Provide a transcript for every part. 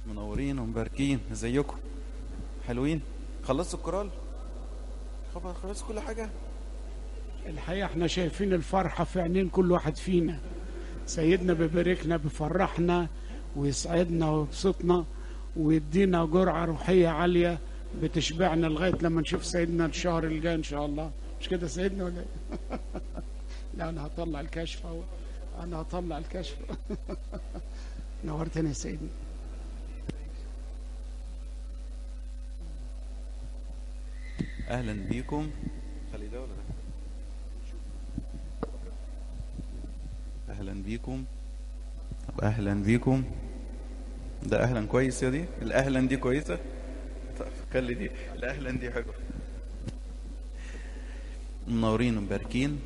منورين ومباركين ازيكم حلوين خلصتوا الكورال خلاص خلصت كل حاجه الحقيقة احنا شايفين الفرحة في عينين كل واحد فينا سيدنا بيباركنا بيفرحنا ويسعدنا ويبسطنا ويدينا جرعة روحية عالية بتشبعنا لغاية لما نشوف سيدنا الشهر الجاي إن شاء الله مش كده سيدنا ولا إيه؟ لا أنا هطلع الكشف أهو أنا هطلع الكشف نورتني يا سيدنا اهلا بيكم خلي ده ولا ده اهلا بيكم طب اهلا بيكم ده اهلا كويس يا دي الاهلا دي كويسه طب خلي دي الاهلا دي حلوه منورين ومباركين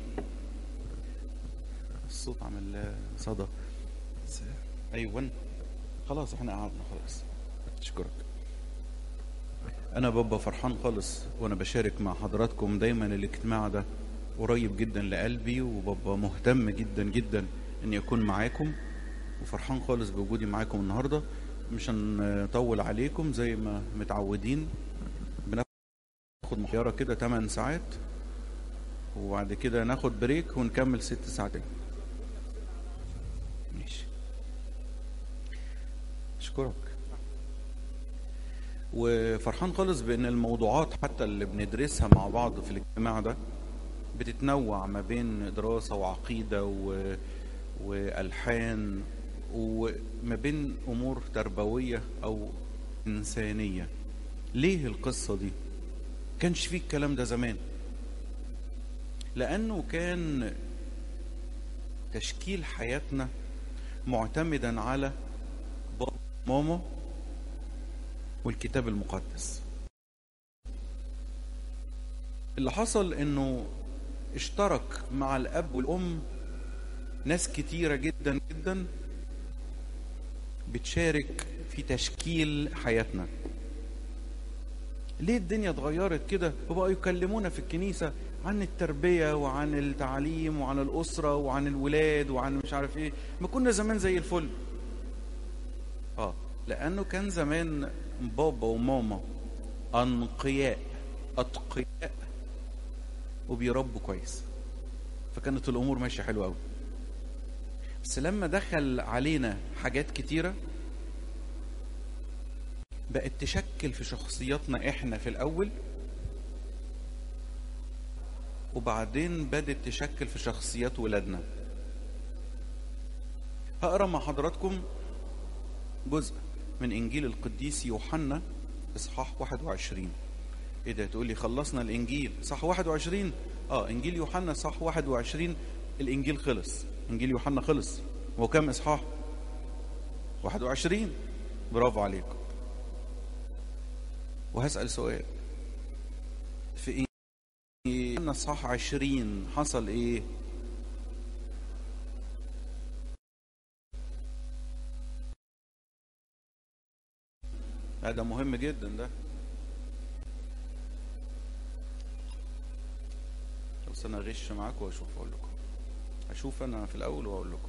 الصوت عمل صدى س- ايوه خلاص احنا قعدنا خلاص اشكرك انا بابا فرحان خالص وانا بشارك مع حضراتكم دايما الاجتماع ده قريب جدا لقلبي وبابا مهتم جدا جدا ان يكون معاكم وفرحان خالص بوجودي معاكم النهارده مش هنطول عليكم زي ما متعودين بناخد محيره كده 8 ساعات وبعد كده ناخد بريك ونكمل ست ساعات ماشي اشكرك وفرحان خالص بان الموضوعات حتى اللي بندرسها مع بعض في الاجتماع ده بتتنوع ما بين دراسة وعقيدة و... والحان وما بين امور تربوية او انسانية ليه القصة دي كانش فيه الكلام ده زمان لانه كان تشكيل حياتنا معتمدا على بابا ماما والكتاب المقدس اللي حصل انه اشترك مع الاب والام ناس كتيرة جدا جدا بتشارك في تشكيل حياتنا ليه الدنيا اتغيرت كده وبقوا يكلمونا في الكنيسة عن التربية وعن التعليم وعن الأسرة وعن الولاد وعن مش عارف ايه ما كنا زمان زي الفل اه لأنه كان زمان بابا وماما أنقياء أتقياء وبيربوا كويس فكانت الأمور ماشية حلوة أوي بس لما دخل علينا حاجات كتيرة بقت تشكل في شخصياتنا احنا في الأول وبعدين بدت تشكل في شخصيات ولادنا هقرا مع حضراتكم جزء من انجيل القديس يوحنا اصحاح 21 ايه ده تقول لي خلصنا الانجيل صح 21 اه انجيل يوحنا صح 21 الانجيل خلص انجيل يوحنا خلص هو كام اصحاح 21 برافو عليكم وهسأل سؤال في يوحنا اصحاح 20 حصل ايه لا ده مهم جدا ده بس انا اغش معاكم واشوف اقول لكم اشوف انا في الاول واقول لكم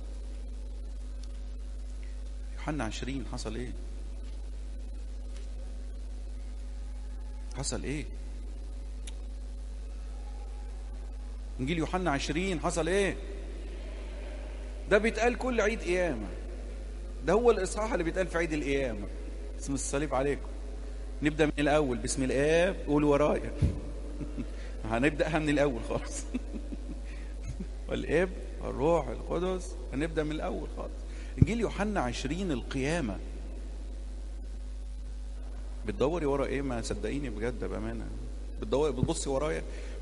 يوحنا 20 حصل ايه حصل ايه انجيل يوحنا 20 حصل ايه ده بيتقال كل عيد قيامه ده هو الاصحاح اللي بيتقال في عيد القيامه اسم الصليب عليكم نبدا من الاول بسم الاب قول ورايا هنبداها من الاول خالص والاب الروح القدس هنبدا من الاول خالص انجيل يوحنا 20 القيامه بتدوري ورا ايه ما صدقيني بجد بامانه بتدوري بتبصي ورايا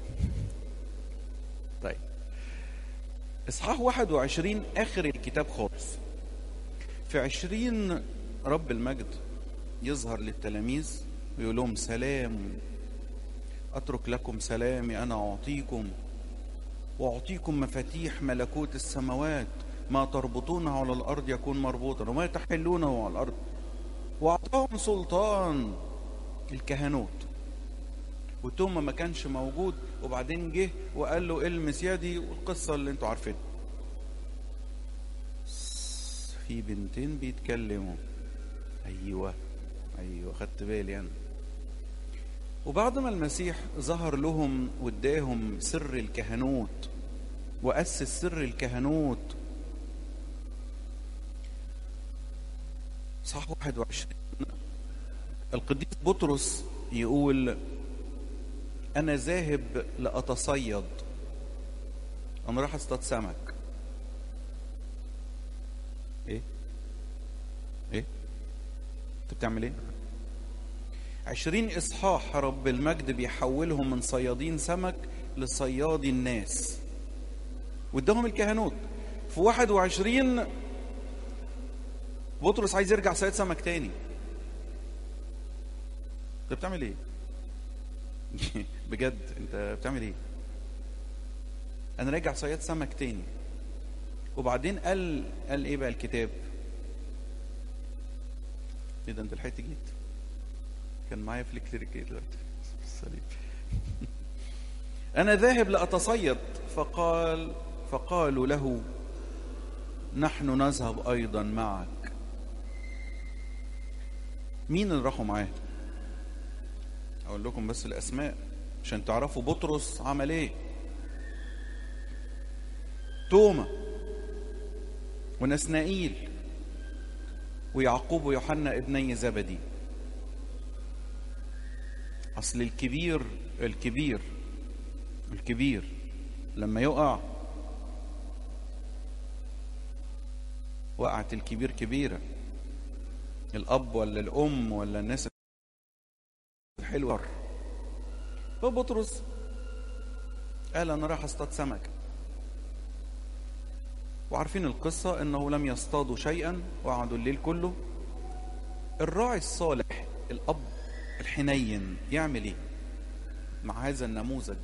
طيب اصحاح 21 اخر الكتاب خالص في 20 رب المجد يظهر للتلاميذ ويقول لهم سلام اترك لكم سلامي انا اعطيكم واعطيكم مفاتيح ملكوت السماوات ما تربطونه على الارض يكون مربوطا وما تحلونه على الارض واعطاهم سلطان الكهنوت وتوما ما كانش موجود وبعدين جه وقال له المس يدي والقصه اللي انتوا عارفينها في بنتين بيتكلموا ايوه ايوه ايوه خدت بالي انا وبعد ما المسيح ظهر لهم واداهم سر الكهنوت واسس سر الكهنوت صح 21 القديس بطرس يقول انا ذاهب لاتصيد انا راح اصطاد سمك ايه ايه انت بتعمل ايه عشرين اصحاح رب المجد بيحولهم من صيادين سمك لصيادي الناس واداهم الكهنوت في واحد وعشرين بطرس عايز يرجع صياد سمك تاني انت بتعمل ايه بجد انت بتعمل ايه انا راجع صياد سمك تاني وبعدين قال قال ايه بقى الكتاب ايه ده انت لحقت جيت كان معايا في الكليريك ايه دلوقتي الصليب انا ذاهب لاتصيد فقال فقالوا له نحن نذهب ايضا معك مين اللي راحوا معاه اقول لكم بس الاسماء عشان تعرفوا بطرس عمل ايه توما ونسنائيل ويعقوب ويوحنا ابني زبدي اصل الكبير الكبير الكبير لما يقع وقعت الكبير كبيره الاب ولا الام ولا الناس الحلوه فبطرس قال انا راح اصطاد سمك وعارفين القصه انه لم يصطادوا شيئا وقعدوا الليل كله الراعي الصالح الاب الحنين يعمل ايه مع هذا النموذج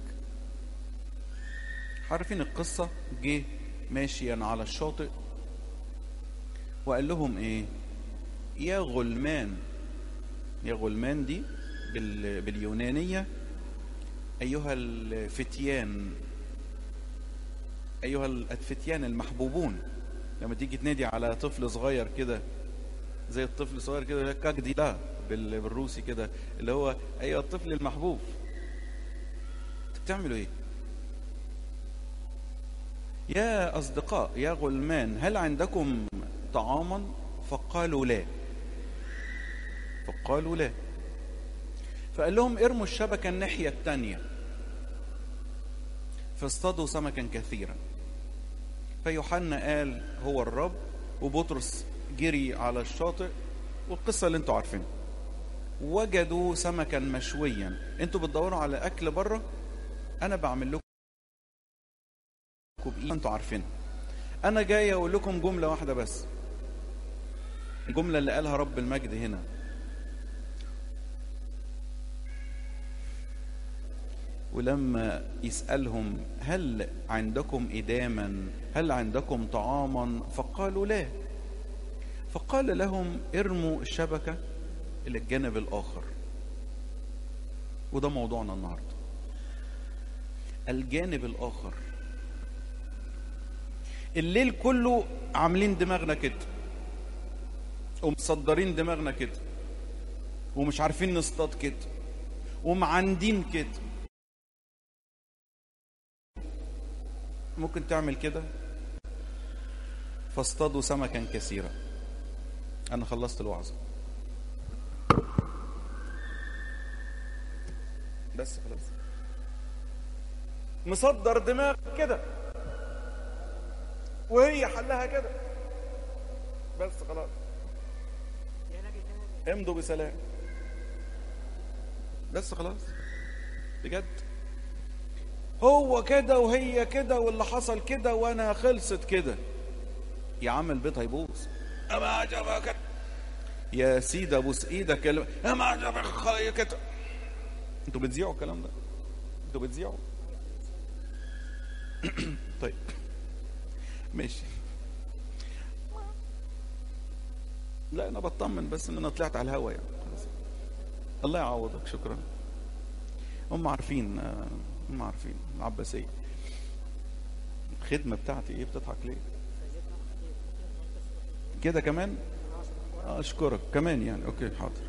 عارفين القصه جه ماشيا على الشاطئ وقال لهم ايه يا غلمان يا غلمان دي بال... باليونانية أيها الفتيان أيها الفتيان المحبوبون لما تيجي تنادي على طفل صغير كده زي الطفل الصغير كده كاجدي لا بال... بالروسي كده اللي هو أيها الطفل المحبوب انت بتعملوا ايه يا أصدقاء يا غلمان هل عندكم طعاما فقالوا لا فقالوا لا فقال لهم ارموا الشبكة الناحية التانية فاصطادوا سمكا كثيرا فيوحنا قال هو الرب وبطرس جري على الشاطئ والقصة اللي انتوا عارفينها وجدوا سمكا مشويا انتوا بتدوروا على اكل بره انا بعمل لكم بايد انتوا عارفينها انا جاي اقول لكم جملة واحدة بس الجملة اللي قالها رب المجد هنا ولما يسألهم هل عندكم إداما هل عندكم طعاما فقالوا لا فقال لهم ارموا الشبكة إلى الجانب الآخر وده موضوعنا النهاردة الجانب الآخر الليل كله عاملين دماغنا كده ومصدرين دماغنا كده ومش عارفين نصطاد كده ومعندين كده ممكن تعمل كده فاصطادوا سمكا كثيرا انا خلصت الوعظه بس خلاص مصدر دماغ كده وهي حلها كده بس خلاص امضوا بسلام بس خلاص بجد هو كده وهي كده واللي حصل كده وانا خلصت كده يا عم البيت هيبوظ اما عجبك يا سيدي ابوس ايدك يا اما عجبك خلايا كده انتوا بتذيعوا الكلام ده انتوا بتذيعوا طيب ماشي لا انا بطمن بس ان انا طلعت على الهوا يعني خلاص الله يعوضك شكرا هم عارفين هم عارفين العباسية الخدمة بتاعتي ايه بتضحك ليه كده كمان اشكرك كمان يعني اوكي حاضر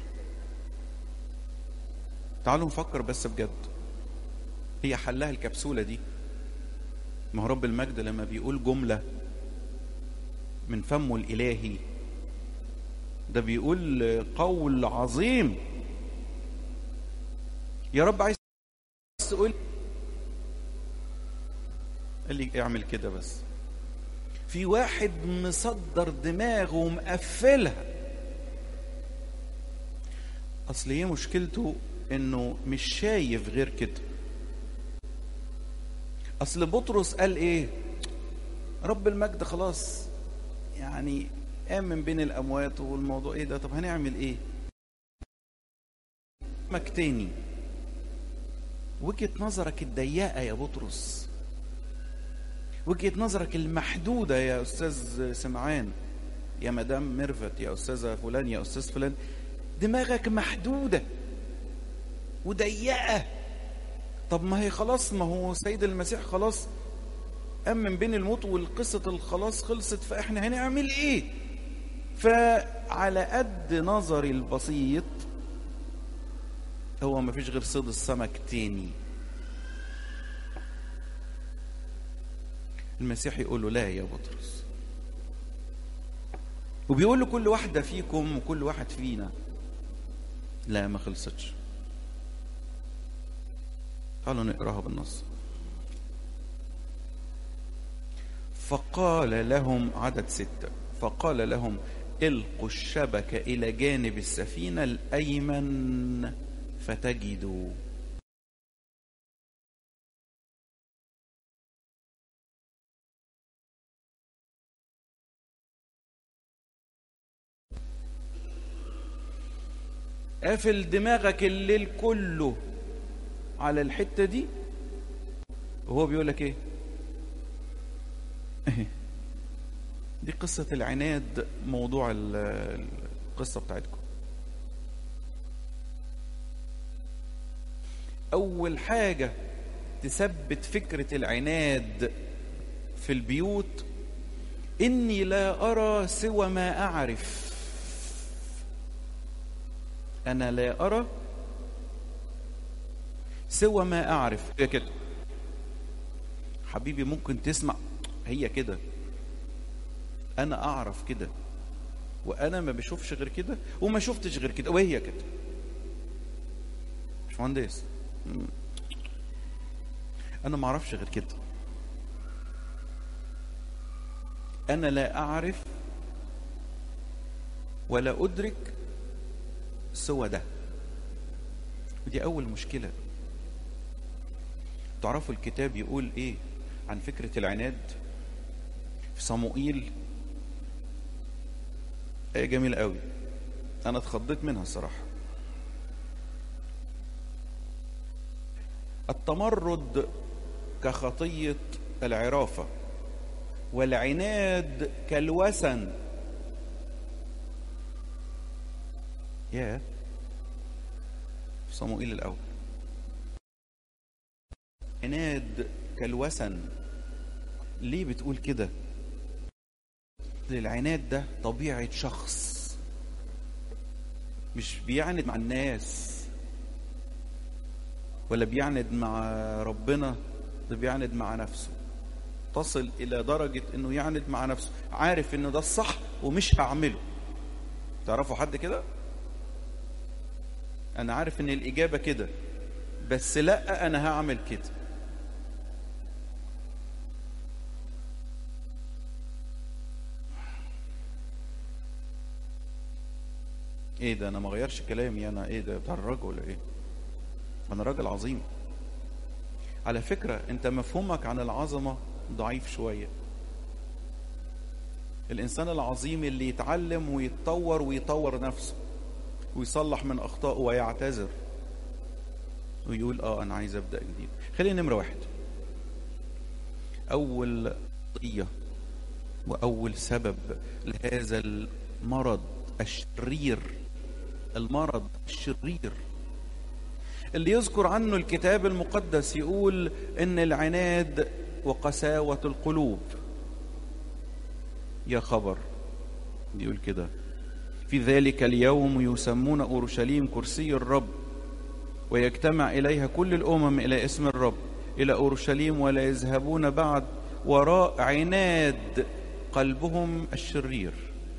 تعالوا نفكر بس بجد هي حلها الكبسولة دي ما هو رب المجد لما بيقول جملة من فمه الإلهي ده بيقول قول عظيم يا رب عايز تقول قال لي اعمل كده بس في واحد مصدر دماغه ومقفلها اصل هي مشكلته انه مش شايف غير كده اصل بطرس قال ايه رب المجد خلاص يعني قام من بين الاموات والموضوع ايه ده طب هنعمل ايه مك تاني وجهه نظرك الضيقه يا بطرس وجهه نظرك المحدوده يا استاذ سمعان يا مدام ميرفت يا استاذه فلان يا استاذ فلان دماغك محدوده وضيقه طب ما هي خلاص ما هو سيد المسيح خلاص قام من بين الموت والقصة الخلاص خلصت فاحنا هنعمل ايه فعلى قد نظري البسيط هو ما فيش غير صيد السمك تاني المسيح يقول له لا يا بطرس وبيقول له كل واحدة فيكم وكل واحد فينا لا ما خلصتش تعالوا نقراها بالنص فقال لهم عدد ستة فقال لهم القوا الشبك إلى جانب السفينة الأيمن فتجدوا قافل دماغك الليل كله على الحتة دي وهو بيقول لك ايه دي قصة العناد موضوع القصة بتاعتكم أول حاجة تثبت فكرة العناد في البيوت إني لا أرى سوى ما أعرف أنا لا أرى سوى ما أعرف هي كده حبيبي ممكن تسمع هي كده انا اعرف كده وانا ما بشوفش غير كده وما شفتش غير كده وهي كده مش مهندس انا ما اعرفش غير كده انا لا اعرف ولا ادرك سوى ده ودي اول مشكله تعرفوا الكتاب يقول ايه عن فكره العناد في صموئيل آية جميلة قوي أنا اتخضيت منها الصراحة التمرد كخطية العرافة والعناد كالوسن يا في صموئيل الأول عناد كالوسن ليه بتقول كده العناد ده طبيعة شخص مش بيعند مع الناس ولا بيعند مع ربنا ده بيعند مع نفسه تصل إلى درجة إنه يعند مع نفسه عارف إن ده الصح ومش هعمله تعرفوا حد كده؟ أنا عارف إن الإجابة كده بس لأ أنا هعمل كده ايه ده انا ما غيرش كلامي انا ايه ده بتاع الراجل ولا ايه انا راجل عظيم على فكرة انت مفهومك عن العظمة ضعيف شوية الانسان العظيم اللي يتعلم ويتطور ويطور نفسه ويصلح من اخطائه ويعتذر ويقول اه انا عايز ابدا جديد خلينا نمره واحد اول قضيه واول سبب لهذا المرض الشرير المرض الشرير اللي يذكر عنه الكتاب المقدس يقول ان العناد وقساوة القلوب يا خبر بيقول كده في ذلك اليوم يسمون اورشليم كرسي الرب ويجتمع اليها كل الامم الى اسم الرب الى اورشليم ولا يذهبون بعد وراء عناد قلبهم الشرير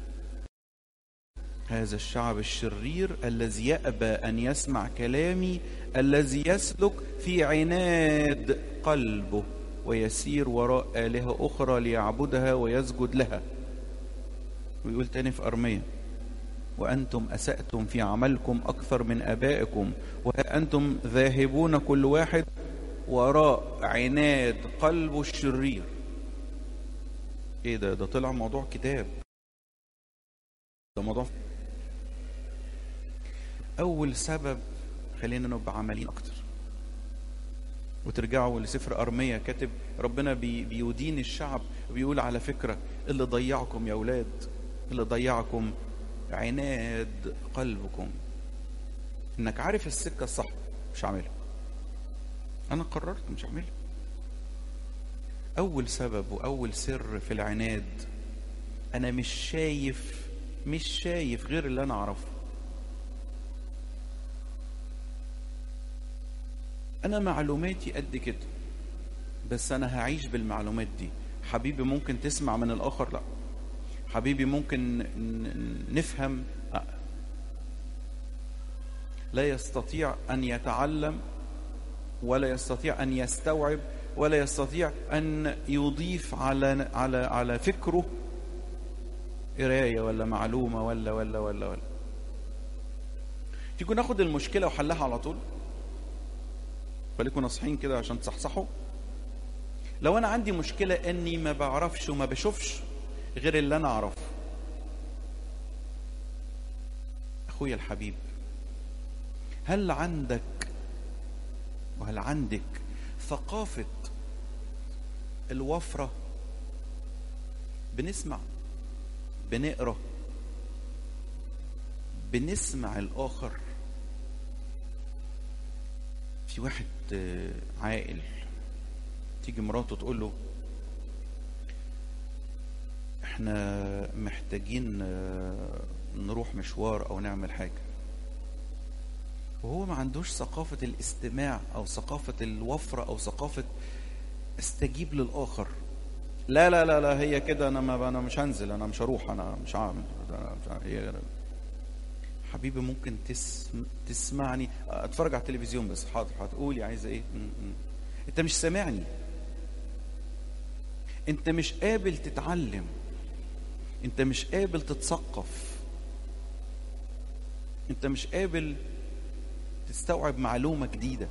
هذا الشعب الشرير الذي يأبى أن يسمع كلامي الذي يسلك في عناد قلبه ويسير وراء آلهة أخرى ليعبدها ويسجد لها ويقول تاني في أرمية وأنتم أسأتم في عملكم أكثر من آبائكم وأنتم ذاهبون كل واحد وراء عناد قلبه الشرير ايه ده ده طلع موضوع كتاب ده موضوع اول سبب خلينا نبقى عمليين اكتر وترجعوا لسفر ارميا كاتب ربنا بي بيدين الشعب وبيقول على فكره اللي ضيعكم يا اولاد اللي ضيعكم عناد قلبكم انك عارف السكه الصح مش هعملها انا قررت مش هعملها اول سبب واول سر في العناد انا مش شايف مش شايف غير اللي انا اعرفه انا معلوماتي قد كده بس انا هعيش بالمعلومات دي حبيبي ممكن تسمع من الاخر لا حبيبي ممكن نفهم لا, لا يستطيع ان يتعلم ولا يستطيع ان يستوعب ولا يستطيع ان يضيف على على على فكره قرايه ولا معلومه ولا ولا ولا ولا تيجوا ناخد المشكله وحلها على طول خليكم ناصحين كده عشان تصحصحوا لو انا عندي مشكله اني ما بعرفش وما بشوفش غير اللي انا اعرفه اخويا الحبيب هل عندك وهل عندك ثقافه الوفره بنسمع بنقرا بنسمع الاخر في واحد عاقل تيجي مراته تقول له احنا محتاجين نروح مشوار او نعمل حاجه وهو ما عندوش ثقافه الاستماع او ثقافه الوفره او ثقافه استجيب للاخر لا لا لا لا هي كده انا ما انا مش هنزل انا مش هروح انا مش هعمل أنا مش هعمل. هي حبيبي ممكن تسم... تسمعني اتفرج على التلفزيون بس حاضر هتقولي عايزه ايه م -م. انت مش سامعني انت مش قابل تتعلم انت مش قابل تتثقف انت مش قابل تستوعب معلومه جديده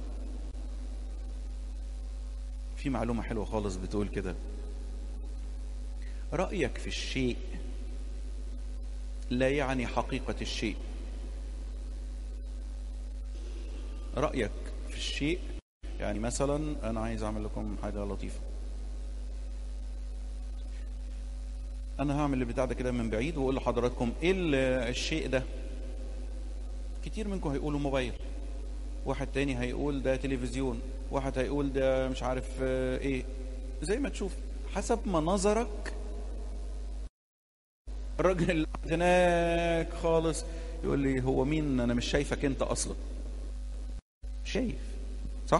في معلومه حلوه خالص بتقول كده رايك في الشيء لا يعني حقيقه الشيء رايك في الشيء يعني مثلا انا عايز اعمل لكم حاجه لطيفه انا هعمل البتاع ده كده من بعيد واقول لحضراتكم ايه الشيء ده كتير منكم هيقولوا موبايل واحد تاني هيقول ده تلفزيون واحد هيقول ده مش عارف ايه زي ما تشوف حسب ما نظرك الراجل اللي هناك خالص يقول لي هو مين انا مش شايفك انت اصلا شايف صح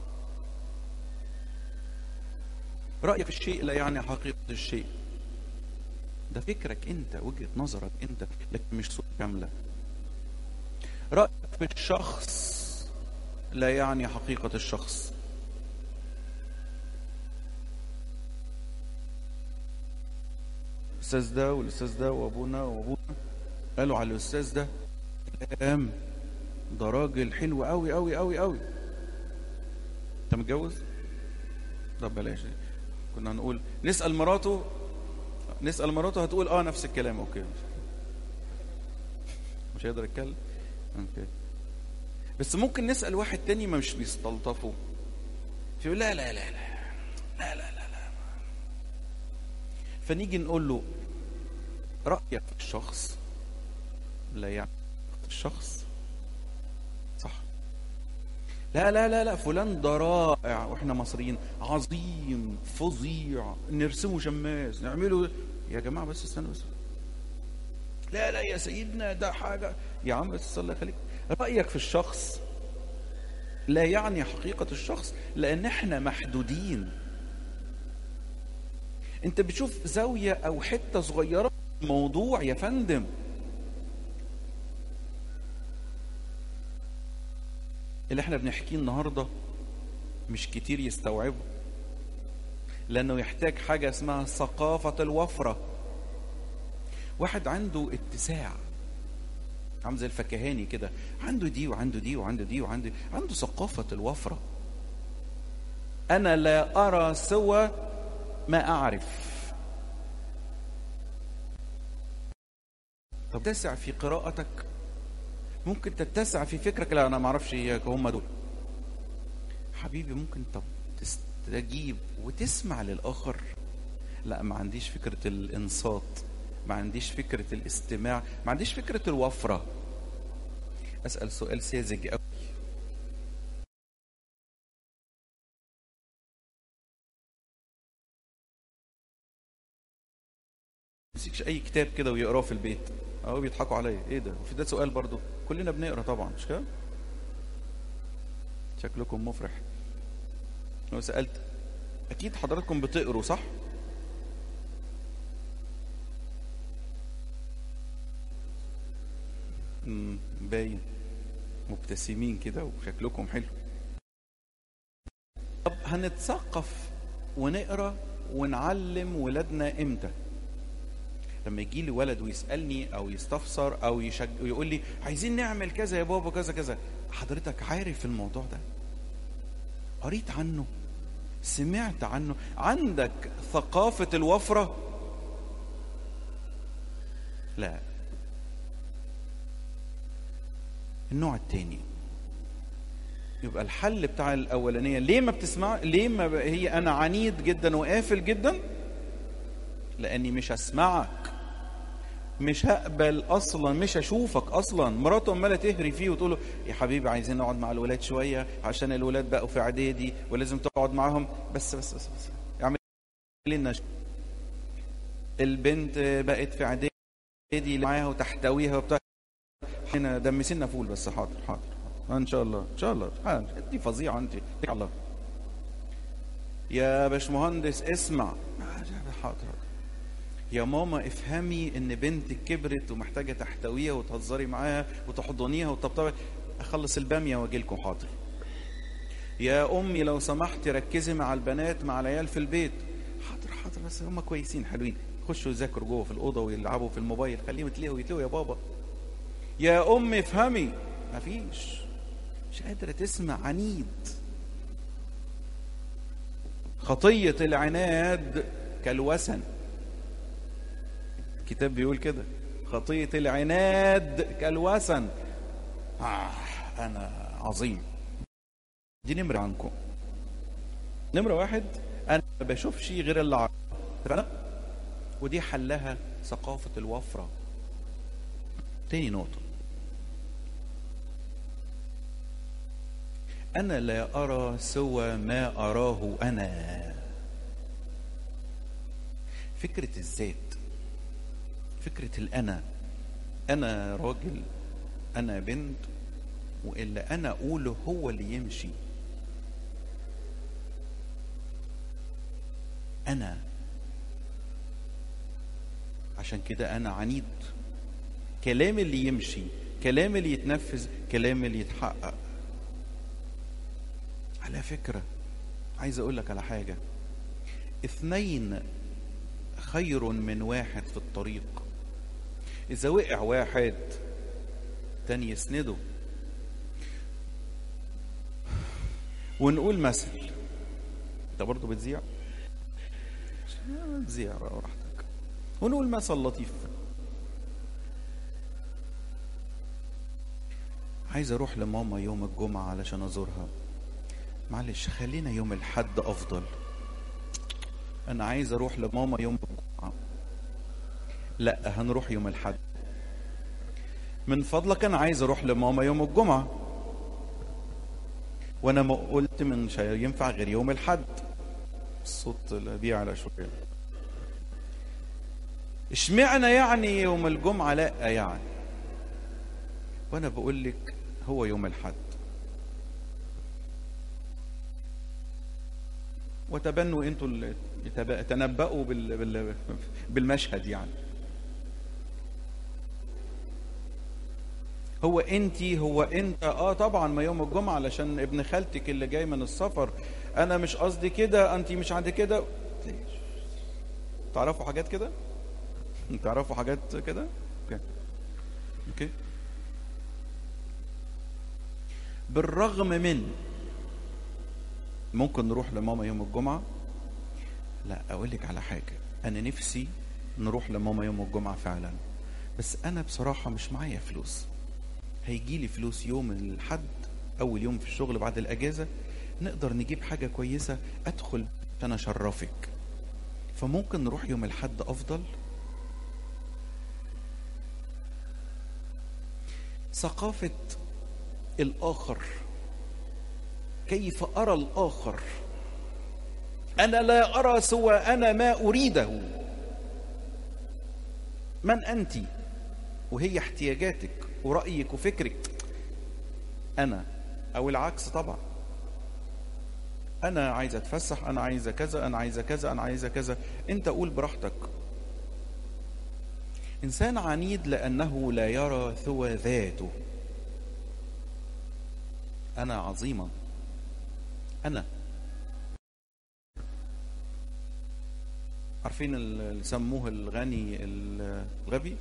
رأيك في الشيء لا يعني حقيقة الشيء ده فكرك انت وجهة نظرك انت لكن مش صورة كاملة رأيك في الشخص لا يعني حقيقة الشخص الاستاذ ده والاستاذ ده وابونا وابونا قالوا على الاستاذ ده كلام ده راجل حلو قوي قوي قوي قوي انت متجوز طب بلاش كنا هنقول نسال مراته نسال مراته هتقول اه نفس الكلام اوكي مش هيقدر يتكلم اوكي بس ممكن نسال واحد تاني ما مش بيستلطفه فيقول لا لا لا لا لا لا لا لا فنيجي نقول له رايك في الشخص لا يعني الشخص صح لا لا لا لا فلان ده رائع واحنا مصريين عظيم فظيع نرسمه شماس نعمله يا جماعه بس استنوا بس لا لا يا سيدنا ده حاجة يا عم بس الله يخليك رأيك في الشخص لا يعني حقيقة الشخص لأن احنا محدودين انت بتشوف زاوية او حتة صغيرة موضوع يا فندم اللي احنا بنحكيه النهاردة مش كتير يستوعبه لانه يحتاج حاجة اسمها ثقافة الوفرة واحد عنده اتساع عامل زي الفكهاني كده عنده دي وعنده دي وعنده دي وعنده عنده ثقافة الوفرة أنا لا أرى سوى ما أعرف طب تتسع في قراءتك ممكن تتسع في فكرك لا أنا ما أعرفش إياك هم دول حبيبي ممكن طب تستجيب وتسمع للآخر لا ما عنديش فكرة الإنصات ما عنديش فكرة الاستماع ما عنديش فكرة الوفرة أسأل سؤال ساذج أوي مسكش أي كتاب كده ويقراه في البيت أهو بيضحكوا عليا إيه ده وفي ده سؤال برضو كلنا بنقرا طبعا مش كده شكلكم مفرح لو سألت أكيد حضراتكم بتقروا صح؟ امم باين مبتسمين كده وشكلكم حلو طب هنتثقف ونقرا ونعلم ولادنا امتى لما يجي لي ولد ويسالني او يستفسر او يشج... ويقول لي عايزين نعمل كذا يا بابا كذا كذا حضرتك عارف الموضوع ده قريت عنه سمعت عنه عندك ثقافه الوفره لا النوع التاني يبقى الحل بتاع الاولانيه ليه ما بتسمع ليه ما ب... هي انا عنيد جدا وقافل جدا لاني مش هسمعك مش هقبل اصلا مش هشوفك اصلا مراته عماله تهري فيه وتقول له يا حبيبي عايزين نقعد مع الولاد شويه عشان الولاد بقوا في اعدادي ولازم تقعد معاهم بس بس بس, بس. اعمل لنا البنت بقت في اعدادي معاها وتحتويها وبتاع هنا دمسنا فول بس حاضر حاضر ان شاء الله ان شاء الله دي فظيعه انت الله يا باشمهندس اسمع حاضر يا ماما افهمي ان بنتك كبرت ومحتاجه تحتويها وتهزري معاها وتحضنيها وتطبطبي اخلص الباميه واجي لكم حاضر يا امي لو سمحتي ركزي مع البنات مع العيال في البيت حاضر حاضر بس هم كويسين حلوين خشوا يذاكروا جوه في الاوضه ويلعبوا في الموبايل خليهم يتلهوا يتلهوا يا بابا يا امي افهمي مفيش مش قادره تسمع عنيد خطيه العناد كالوسن الكتاب بيقول كده خطيه العناد كالوسن آه انا عظيم دي نمرة عنكم نمرة واحد انا ما بشوفش غير اللي عارف ودي حلها ثقافة الوفرة تاني نقطة أنا لا أرى سوى ما أراه أنا فكرة الذات فكرة الأنا أنا راجل أنا بنت وإلا أنا أقوله هو اللي يمشي أنا عشان كده أنا عنيد كلام اللي يمشي كلام اللي يتنفذ كلام اللي يتحقق على فكرة عايز أقول لك على حاجة اثنين خير من واحد في الطريق إذا وقع واحد تاني يسنده ونقول مثل انت برضه بتذيع تذيع براحتك ونقول مثل لطيف عايز اروح لماما يوم الجمعة علشان ازورها معلش خلينا يوم الحد افضل انا عايز اروح لماما يوم الجمعة لا هنروح يوم الحد من فضلك انا عايز اروح لماما يوم الجمعة وانا ما قلت من مش ينفع غير يوم الحد الصوت بيعلى شوية اشمعنى يعني يوم الجمعة لا يعني وانا بقول لك هو يوم الحد وتبنوا انتوا اللي يتب- تنبأوا بال... بال... بالمشهد يعني هو انت هو انت اه طبعا ما يوم الجمعه علشان ابن خالتك اللي جاي من السفر انا مش قصدي كده انت مش عند كده ليش؟ تعرفوا حاجات كده تعرفوا حاجات كده اوكي اوكي بالرغم من ممكن نروح لماما يوم الجمعه لا اقول لك على حاجه انا نفسي نروح لماما يوم الجمعه فعلا بس انا بصراحه مش معايا فلوس هيجي لي فلوس يوم الحد اول يوم في الشغل بعد الاجازه نقدر نجيب حاجه كويسه ادخل عشان اشرفك فممكن نروح يوم الحد افضل ثقافه الاخر كيف ارى الاخر انا لا ارى سوى انا ما اريده من انت وهي احتياجاتك ورأيك وفكرك أنا أو العكس طبعا أنا عايز أتفسح أنا عايزة كذا أنا عايزة كذا أنا عايزة كذا أنت قول براحتك إنسان عنيد لأنه لا يرى ثوى ذاته أنا عظيمة أنا عارفين اللي سموه الغني الغبي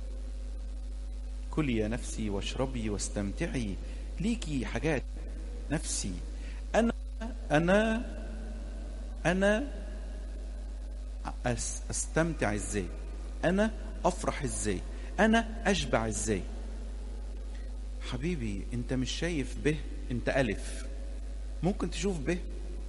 كلي يا نفسي واشربي واستمتعي ليكي حاجات نفسي انا انا انا أس استمتع ازاي انا افرح ازاي انا اشبع ازاي حبيبي انت مش شايف به انت الف ممكن تشوف به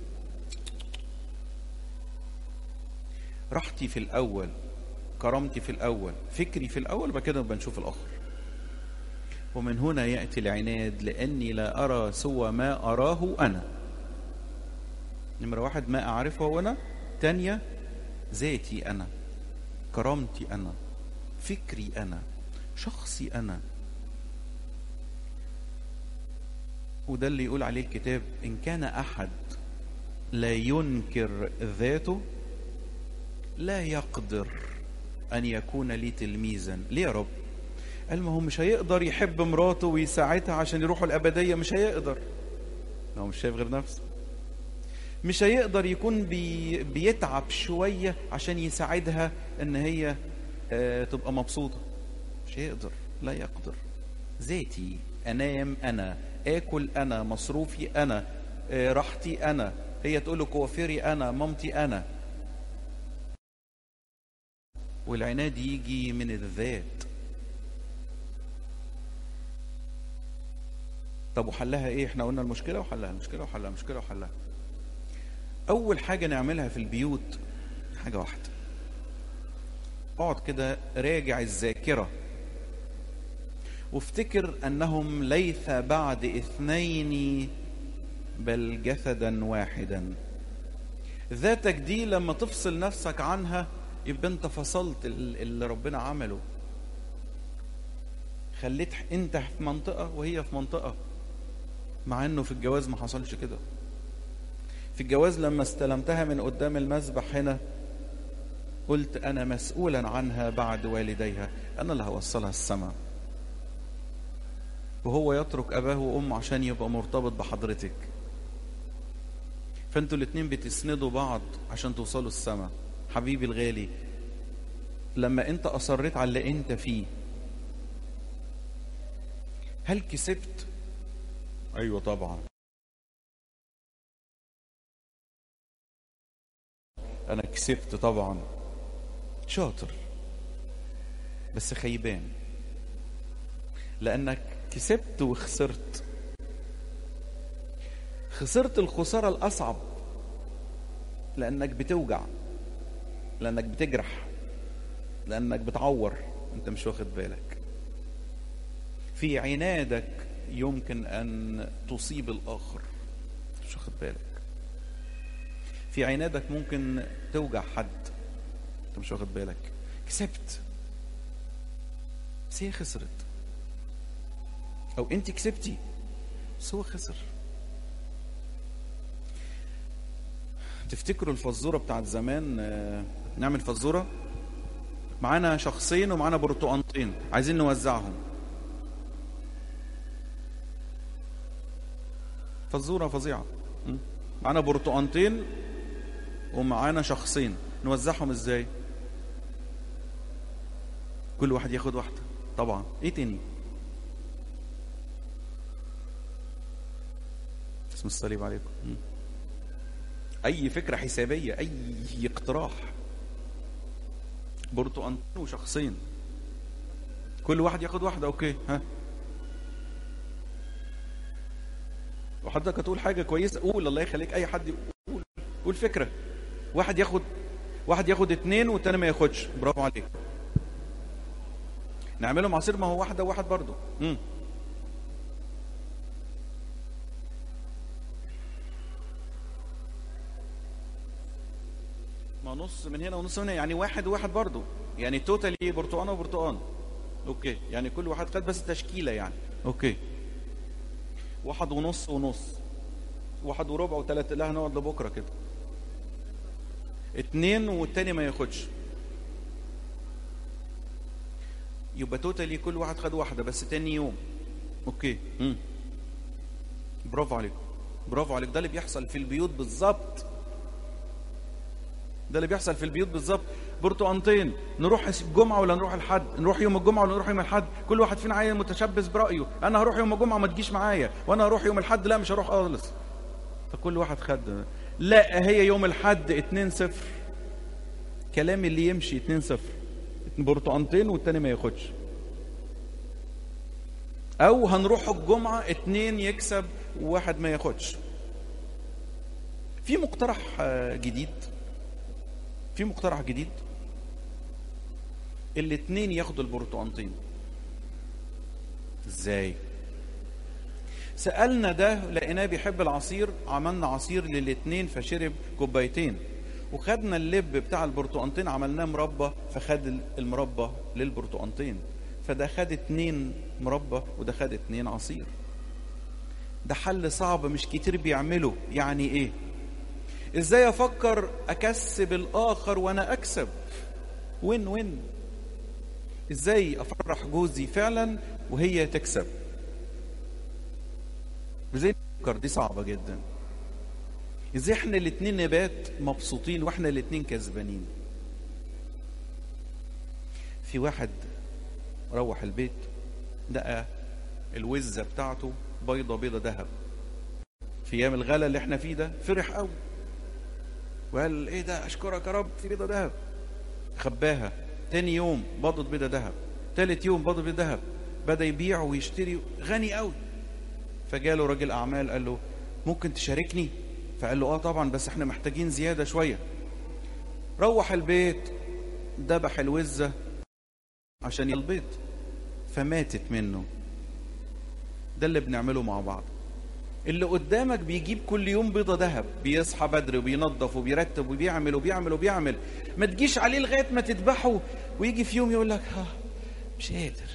راحتي في الاول كرامتي في الاول فكري في الاول بعد كده بنشوف الاخر ومن هنا يأتي العناد لأني لا أرى سوى ما أراه أنا نمرة واحد ما أعرفه أنا تانية ذاتي أنا كرامتي أنا فكري أنا شخصي أنا وده اللي يقول عليه الكتاب إن كان أحد لا ينكر ذاته لا يقدر أن يكون لي تلميذا ليه يا رب قال ما هو مش هيقدر يحب مراته ويساعدها عشان يروحوا الأبدية مش هيقدر هو مش شايف غير نفسه مش هيقدر يكون بي بيتعب شوية عشان يساعدها ان هي آه تبقى مبسوطة مش هيقدر لا يقدر ذاتي انام انا اكل انا مصروفي انا آه راحتي انا هي تقول له كوافيري انا مامتي انا والعناد يجي من الذات طب وحلها ايه احنا قلنا المشكله وحلها المشكله وحلها المشكله وحلها اول حاجه نعملها في البيوت حاجه واحده اقعد كده راجع الذاكره وافتكر انهم ليس بعد اثنين بل جسدا واحدا ذاتك دي لما تفصل نفسك عنها يبقى انت فصلت اللي ربنا عمله خليت انت في منطقه وهي في منطقه مع انه في الجواز ما حصلش كده في الجواز لما استلمتها من قدام المذبح هنا قلت انا مسؤولا عنها بعد والديها انا اللي هوصلها السماء وهو يترك اباه وامه عشان يبقى مرتبط بحضرتك فانتوا الاتنين بتسندوا بعض عشان توصلوا السماء حبيبي الغالي لما انت اصريت على اللي انت فيه هل كسبت ايوه طبعا انا كسبت طبعا شاطر بس خيبان لانك كسبت وخسرت خسرت الخساره الاصعب لانك بتوجع لانك بتجرح لانك بتعور انت مش واخد بالك في عنادك يمكن ان تصيب الاخر مش واخد بالك في عنادك ممكن توجع حد انت مش واخد بالك كسبت بس هي خسرت او انت كسبتي بس هو خسر تفتكروا الفزوره بتاعت زمان آه، نعمل فزوره معانا شخصين ومعانا برتقانتين عايزين نوزعهم فزوره فظيعه م? معانا برتقانتين ومعانا شخصين نوزعهم ازاي كل واحد ياخد واحده طبعا ايه تاني اسم الصليب عليكم م? اي فكره حسابيه اي اقتراح برتقانتين وشخصين كل واحد ياخد واحده اوكي ها وحضرتك هتقول حاجه كويسه قول الله يخليك اي حد يقول قول فكره واحد ياخد واحد ياخد اتنين والتاني ما ياخدش برافو عليك نعملهم عصير ما هو واحده وواحد برضه امم ما نص من هنا ونص من هنا يعني واحد وواحد برضه يعني توتالي برتقانه وبرتقان اوكي يعني كل واحد خد بس تشكيله يعني اوكي واحد ونص ونص واحد وربع وثلاثة لا هنقعد لبكره كده اتنين والتاني ما ياخدش يبقى توتالي كل واحد خد واحده بس تاني يوم اوكي مم. برافو عليك برافو عليك ده اللي بيحصل في البيوت بالظبط ده اللي بيحصل في البيوت بالظبط برتقانتين نروح الجمعه ولا نروح الحد نروح يوم الجمعه ولا نروح يوم الحد كل واحد فينا عايز متشبث برايه انا هروح يوم الجمعه ما تجيش معايا وانا هروح يوم الحد لا مش هروح خالص فكل واحد خد لا هي يوم الحد 2 0 كلام اللي يمشي 2 0 برتقانتين والتاني ما ياخدش او هنروح الجمعه اتنين يكسب وواحد ما ياخدش في مقترح آه، جديد في مقترح جديد الاتنين ياخدوا البرتقانتين ازاي سألنا ده لقيناه بيحب العصير عملنا عصير للاتنين فشرب كوبايتين وخدنا اللب بتاع البرتقانتين عملناه مربى فخد المربى للبرتقانتين فده خد اتنين مربى وده خد اتنين عصير ده حل صعب مش كتير بيعمله يعني ايه ازاي افكر اكسب الاخر وانا اكسب وين وين ازاي افرح جوزي فعلا وهي تكسب ازاي نفكر دي صعبه جدا ازاي احنا الاتنين نبات مبسوطين واحنا الاتنين كسبانين في واحد روح البيت لقى الوزه بتاعته بيضه بيضه ذهب في ايام الغلا اللي احنا فيه ده فرح قوي وقال ايه ده اشكرك يا رب في بيضه ذهب خباها تاني يوم بضت بيضه ذهب تالت يوم بضت بيضه ذهب بدا يبيع ويشتري غني قوي فجاله راجل اعمال قال له ممكن تشاركني فقال له اه طبعا بس احنا محتاجين زياده شويه روح البيت ذبح الوزه عشان البيض فماتت منه ده اللي بنعمله مع بعض اللي قدامك بيجيب كل يوم بيضه ذهب بيصحى بدري وبينظف وبيرتب وبيعمل وبيعمل وبيعمل ما تجيش عليه لغايه ما تذبحه ويجي في يوم يقول لك ها مش قادر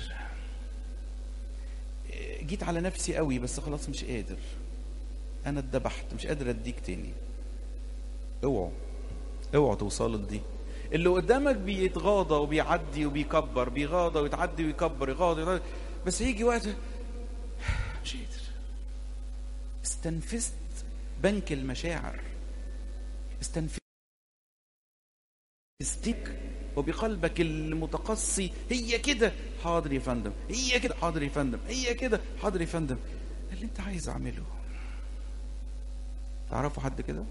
جيت على نفسي قوي بس خلاص مش قادر انا اتذبحت مش قادر اديك تاني اوعوا اوعوا توصلوا لدي اللي قدامك بيتغاضى وبيعدي وبيكبر بيغاضى ويتعدي ويكبر يغاضى يغاضى بس يجي وقت مش قادر استنفذت بنك المشاعر استنفذت استيك وبقلبك المتقصي هي كده حاضر يا فندم هي كده حاضر يا فندم هي كده حاضر يا فندم اللي انت عايز اعمله تعرفوا حد كده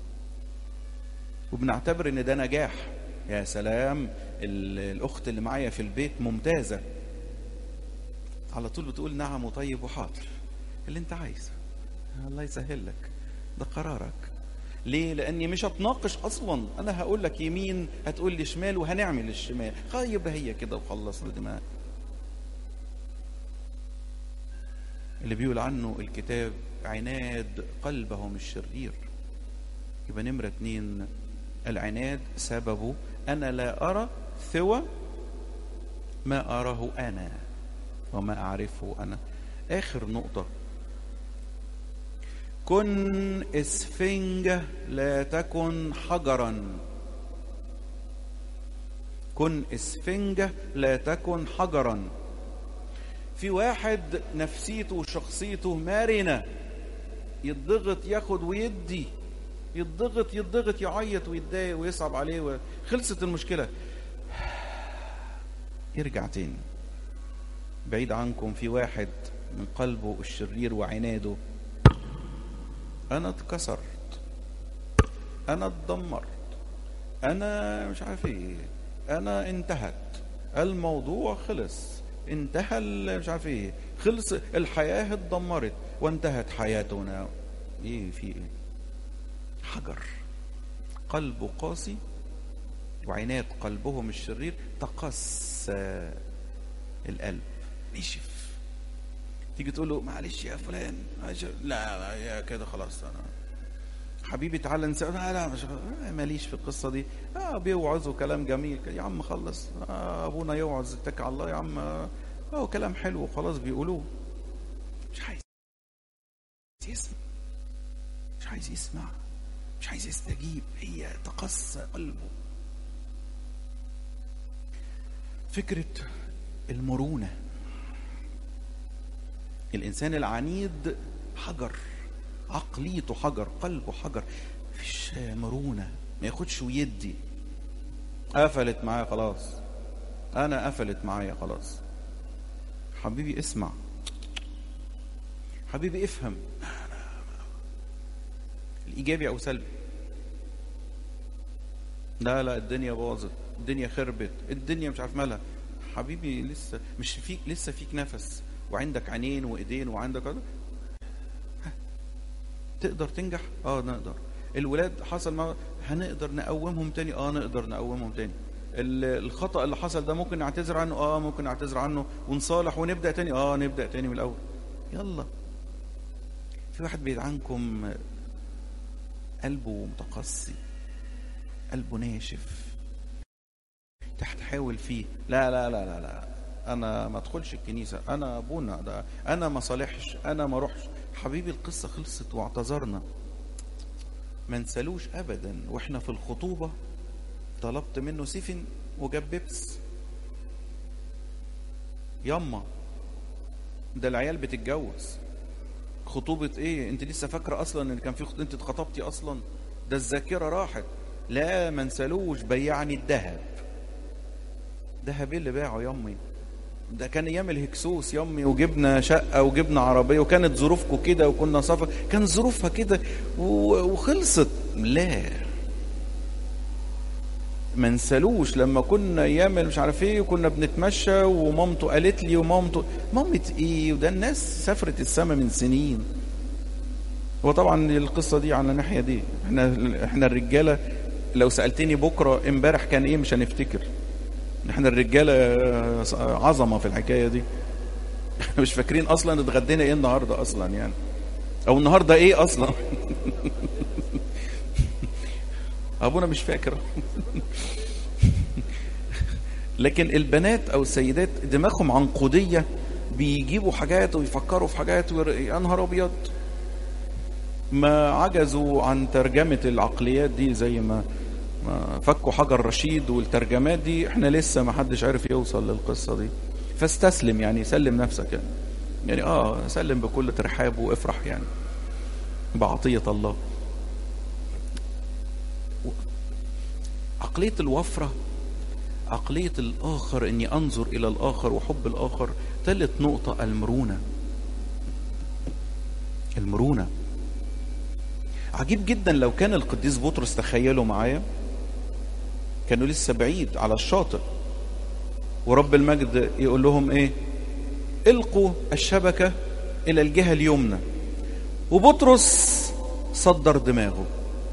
وبنعتبر ان ده نجاح يا سلام ال- الاخت اللي معايا في البيت ممتازه على طول بتقول نعم وطيب وحاضر اللي انت عايزه الله يسهل لك ده قرارك ليه لاني مش هتناقش اصلا انا هقول لك يمين هتقول لي شمال وهنعمل الشمال خايب هي كده وخلصنا دماغ اللي بيقول عنه الكتاب عناد قلبهم الشرير يبقى نمرة اتنين العناد سببه أنا لا أرى ثوى ما أراه أنا وما أعرفه أنا آخر نقطة كن اسفنجة لا تكن حجرا كن اسفنجة لا تكن حجرا في واحد نفسيته وشخصيته مرنة يضغط ياخد ويدي يضغط يضغط يعيط ويتضايق ويصعب عليه و... خلصت المشكلة يرجع تاني بعيد عنكم في واحد من قلبه الشرير وعناده انا اتكسرت انا اتدمرت انا مش عارف ايه انا انتهت الموضوع خلص انتهى مش عارف ايه خلص الحياة اتدمرت وانتهت حياتنا ايه في ايه حجر قلبه قاسي وعناد قلبهم الشرير تقسى القلب نشف تيجي تقول له معلش يا فلان معلش لا, لا يا كده خلاص انا حبيبي تعالى نسأل لا لا مش ماليش في القصة دي اه بيوعظوا كلام جميل يا عم خلص آه ابونا يوعظ اتك على الله يا عم اه كلام حلو خلاص بيقولوه مش عايز يسمع مش عايز يسمع مش عايز يستجيب هي تقسى قلبه فكرة المرونة الإنسان العنيد حجر عقليته حجر قلبه حجر مفيش مرونة ما ياخدش ويدي قفلت معايا خلاص أنا قفلت معايا خلاص حبيبي اسمع حبيبي افهم الإيجابي أو سلبي لا لا الدنيا باظت الدنيا خربت الدنيا مش عارف مالها حبيبي لسه مش فيك لسه فيك نفس وعندك عينين وايدين وعندك هذا تقدر تنجح اه نقدر الولاد حصل ما هنقدر نقومهم تاني اه نقدر نقومهم تاني الخطا اللي حصل ده ممكن نعتذر عنه اه ممكن نعتذر عنه ونصالح ونبدا تاني اه نبدا تاني من الاول يلا في واحد بعيد عنكم قلبه متقسي قلبه ناشف تحاول فيه لا لا لا لا لا انا ما ادخلش الكنيسه انا ابونا ده انا ما صالحش انا ما اروحش حبيبي القصه خلصت واعتذرنا ما نسالوش ابدا واحنا في الخطوبه طلبت منه سيفن وجاب بيبس ياما ده العيال بتتجوز خطوبة ايه انت لسه فاكرة اصلا ان كان في خط... انت اتخطبتي اصلا ده الذاكرة راحت لا ما نسالوش بيعني الذهب ذهب ايه اللي باعه يامي ده كان ايام الهكسوس يامي وجبنا شقه وجبنا عربيه وكانت ظروفكم كده وكنا سفر كان ظروفها كده وخلصت لا ما نسالوش لما كنا ايام مش عارف ايه وكنا بنتمشى ومامته قالت لي ومامته مامة ايه وده الناس سافرت السما من سنين وطبعا القصه دي على الناحيه دي احنا احنا الرجاله لو سالتني بكره امبارح كان ايه مش هنفتكر احنا الرجاله عظمه في الحكايه دي مش فاكرين اصلا اتغدينا ايه النهارده اصلا يعني او النهارده ايه اصلا ابونا مش فاكر لكن البنات او السيدات دماغهم عنقوديه بيجيبوا حاجات ويفكروا في حاجات يا نهار ابيض ما عجزوا عن ترجمه العقليات دي زي ما فكوا حجر رشيد والترجمات دي احنا لسه ما حدش عارف يوصل للقصه دي فاستسلم يعني سلم نفسك يعني يعني اه سلم بكل ترحاب وافرح يعني بعطيه الله عقليه الوفره عقليه الاخر اني انظر الى الاخر وحب الاخر ثالث نقطه المرونه المرونه عجيب جدا لو كان القديس بطرس تخيلوا معايا كانوا لسه بعيد على الشاطئ ورب المجد يقول لهم ايه القوا الشبكة الى الجهة اليمنى وبطرس صدر دماغه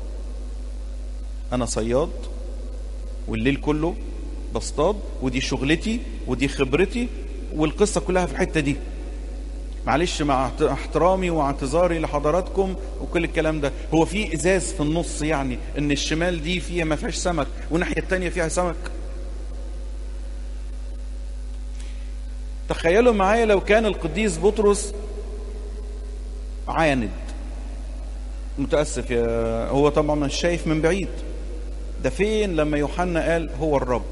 انا صياد والليل كله بصطاد ودي شغلتي ودي خبرتي والقصة كلها في الحتة دي معلش مع احترامي واعتذاري لحضراتكم وكل الكلام ده هو في ازاز في النص يعني ان الشمال دي فيها ما فيهاش سمك والناحيه التانية فيها سمك تخيلوا معايا لو كان القديس بطرس عاند متأسف يا هو طبعا مش شايف من بعيد ده فين لما يوحنا قال هو الرب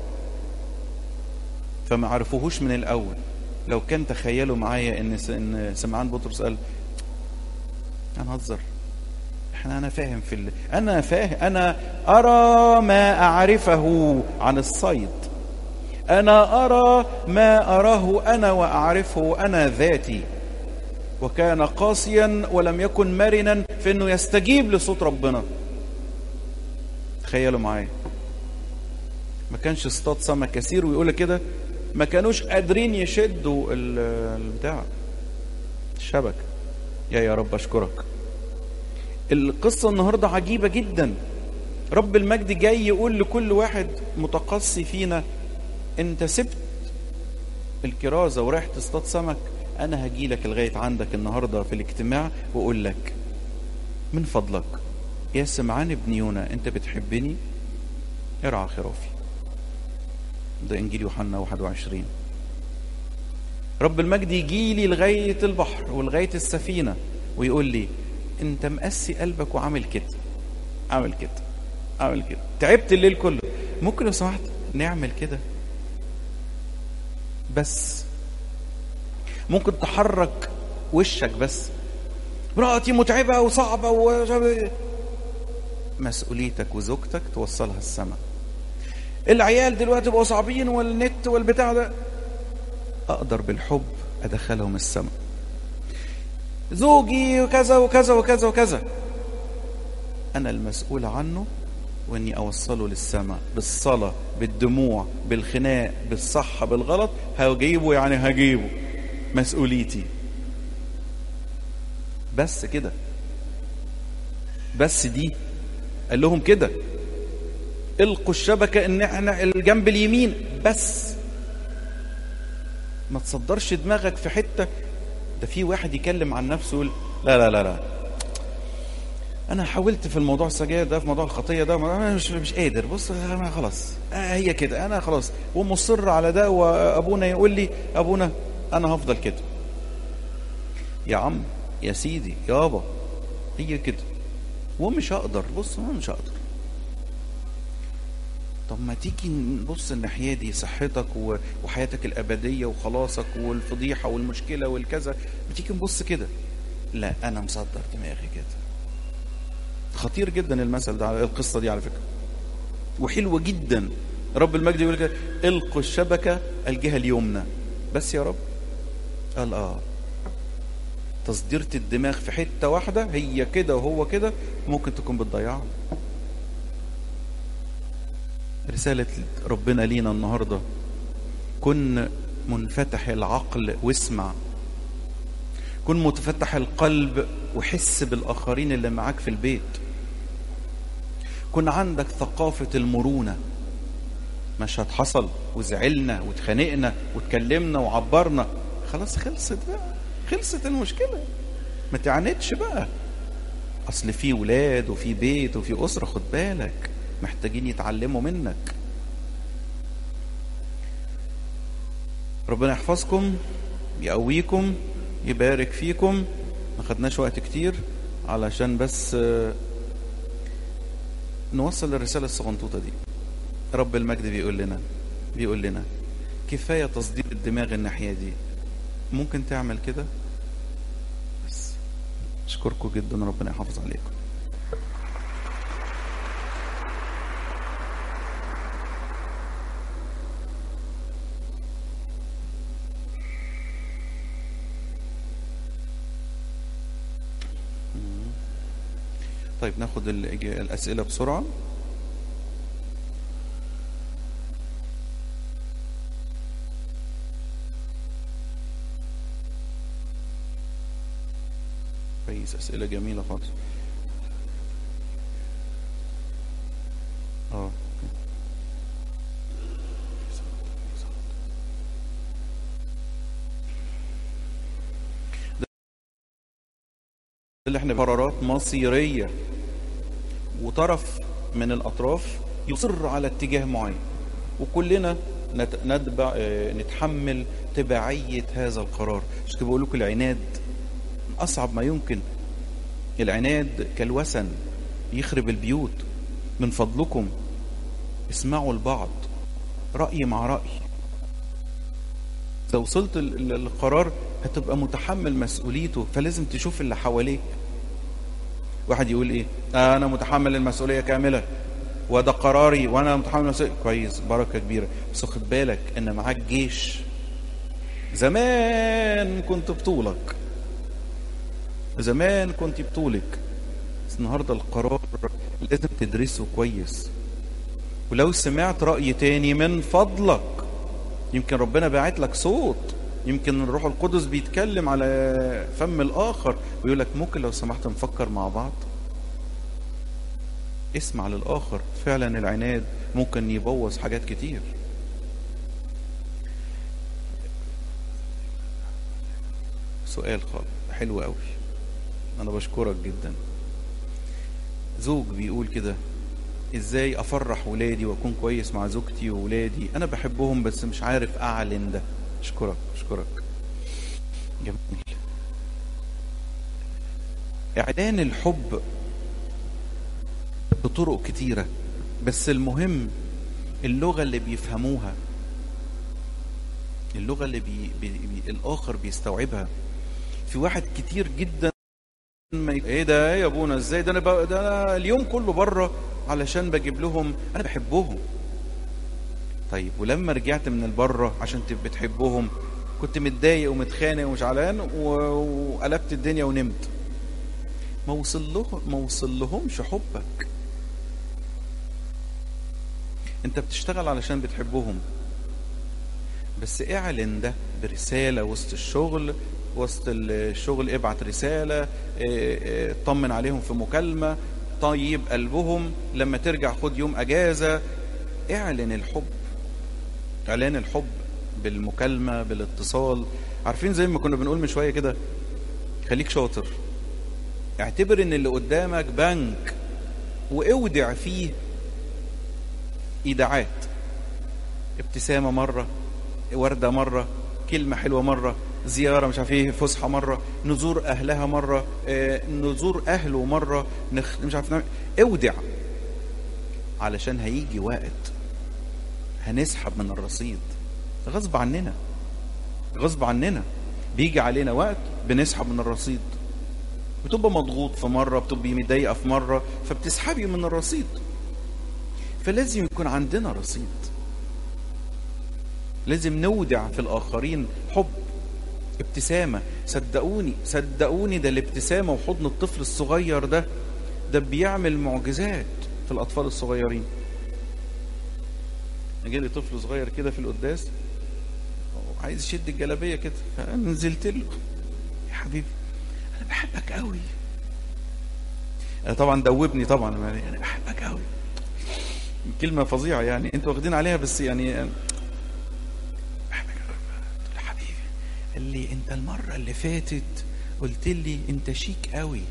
فما عرفوهوش من الأول لو كان تخيلوا معايا ان ان سمعان بطرس قال انا هزر احنا انا فاهم في ال... انا فاهم انا ارى ما اعرفه عن الصيد انا ارى ما اراه انا واعرفه انا ذاتي وكان قاسيا ولم يكن مرنا في انه يستجيب لصوت ربنا تخيلوا معايا ما كانش اصطاد سمك كثير ويقول كده ما كانوش قادرين يشدوا البتاع الشبكه يا يا رب اشكرك القصه النهارده عجيبه جدا رب المجد جاي يقول لكل واحد متقصي فينا انت سبت الكرازه ورايح تصطاد سمك انا هجي لك لغايه عندك النهارده في الاجتماع واقول لك من فضلك يا سمعان ابن يونا انت بتحبني ارعى خرافي ده انجيل يوحنا 21 رب المجد يجي لي لغايه البحر ولغايه السفينه ويقول لي انت مقسي قلبك وعامل كده عامل كده عامل كده تعبت الليل كله ممكن لو سمحت نعمل كده بس ممكن تحرك وشك بس امرأتي متعبة وصعبة و... مسؤوليتك وزوجتك توصلها السماء العيال دلوقتي بقوا صعبين والنت والبتاع ده اقدر بالحب ادخلهم السماء زوجي وكذا وكذا وكذا وكذا انا المسؤول عنه واني اوصله للسماء بالصلاه بالدموع بالخناق بالصح بالغلط هجيبه يعني هجيبه مسؤوليتي بس كده بس دي قال لهم كده القوا الشبكه ان احنا الجنب اليمين بس ما تصدرش دماغك في حته ده في واحد يكلم عن نفسه يقول لا لا لا لا انا حاولت في الموضوع السجاير ده في موضوع الخطيه ده انا مش مش قادر بص انا خلاص آه هي كده انا خلاص ومصر على ده وابونا يقول لي ابونا انا هفضل كده يا عم يا سيدي يابا هي كده ومش هقدر بص انا مش هقدر طب ما تيجي نبص الناحيه دي صحتك وحياتك الابديه وخلاصك والفضيحه والمشكله والكذا ما تيجي نبص كده لا انا مصدر دماغي كده خطير جدا المثل ده القصه دي على فكره وحلوه جدا رب المجد يقول كده القوا الشبكه الجهه اليمنى بس يا رب قال اه تصديرة الدماغ في حته واحده هي كده وهو كده ممكن تكون بتضيعها رسالة ربنا لينا النهاردة كن منفتح العقل واسمع كن متفتح القلب وحس بالآخرين اللي معاك في البيت كن عندك ثقافة المرونة مشهد حصل وزعلنا واتخانقنا واتكلمنا وعبرنا خلاص خلصت بقى خلصت المشكلة ما تعاندش بقى أصل في ولاد وفي بيت وفي أسرة خد بالك محتاجين يتعلموا منك ربنا يحفظكم يقويكم يبارك فيكم ما خدناش وقت كتير علشان بس نوصل الرسالة الصغنطوطة دي رب المجد بيقول لنا بيقول لنا كفاية تصدير الدماغ الناحية دي ممكن تعمل كده بس اشكركم جدا ربنا يحافظ عليكم طيب ناخد الأسئلة بسرعة كويس أسئلة جميلة خالص اه اللي احنا قرارات مصيرية وطرف من الأطراف يصر على اتجاه معين وكلنا نت... ندبع... آه، نتحمل تبعية هذا القرار مش كده بقول لكم العناد من أصعب ما يمكن العناد كالوسن يخرب البيوت من فضلكم اسمعوا البعض رأي مع رأي إذا وصلت ال- ال- القرار هتبقى متحمل مسؤوليته فلازم تشوف اللي حواليك واحد يقول ايه آه انا متحمل المسؤوليه كامله وده قراري وانا متحمل المسؤوليه كويس بركه كبيره بس خد بالك ان معاك جيش زمان كنت بطولك زمان كنت بطولك بس النهارده القرار لازم تدرسه كويس ولو سمعت رأي تاني من فضلك يمكن ربنا باعت لك صوت يمكن الروح القدس بيتكلم على فم الآخر ويقول لك ممكن لو سمحت نفكر مع بعض اسمع للآخر فعلا العناد ممكن يبوظ حاجات كتير سؤال خالص حلو قوي انا بشكرك جدا زوج بيقول كده ازاي افرح ولادي واكون كويس مع زوجتي وولادي انا بحبهم بس مش عارف اعلن ده اشكرك اشكرك جميل اعلان الحب بطرق كتيرة بس المهم اللغة اللي بيفهموها اللغة اللي بي بي بي الآخر بيستوعبها في واحد كتير جدا ما ي- ايه ده يا ابونا ازاي ده انا ب... ده انا اليوم كله بره علشان بجيب لهم انا بحبهم طيب ولما رجعت من البره عشان تبقى بتحبهم كنت متضايق ومتخانق ومش علان و... وقلبت الدنيا ونمت ما وصل له ما وصل لهمش حبك انت بتشتغل علشان بتحبهم بس اعلن ده برسالة وسط الشغل وسط الشغل ابعت رسالة اه، اه، طمن عليهم في مكالمة طيب قلبهم لما ترجع خد يوم اجازة اعلن الحب اعلان الحب بالمكالمة بالاتصال عارفين زي ما كنا بنقول من شوية كده خليك شاطر اعتبر ان اللي قدامك بنك واودع فيه ايداعات ابتسامة مرة وردة مرة كلمة حلوة مرة زيارة مش عارف ايه فسحة مرة نزور أهلها مرة آه، نزور أهله مرة نخ... مش عارف نعمل اودع علشان هيجي وقت هنسحب من الرصيد غصب عننا غصب عننا بيجي علينا وقت بنسحب من الرصيد بتبقى مضغوط في مرة بتبقى متضايقة في مرة فبتسحبي من الرصيد فلازم يكون عندنا رصيد لازم نودع في الآخرين حب ابتسامة صدقوني صدقوني ده الابتسامة وحضن الطفل الصغير ده ده بيعمل معجزات في الأطفال الصغيرين جالي طفل صغير كده في القداس عايز يشد الجلابية كده فنزلت له يا حبيبي أنا بحبك قوي طبعا دوبني طبعا أنا بحبك قوي كلمة فظيعة يعني انتوا واخدين عليها بس يعني بحبك قوي قلت له حبيبي قال لي انت المرة اللي فاتت قلت لي انت شيك قوي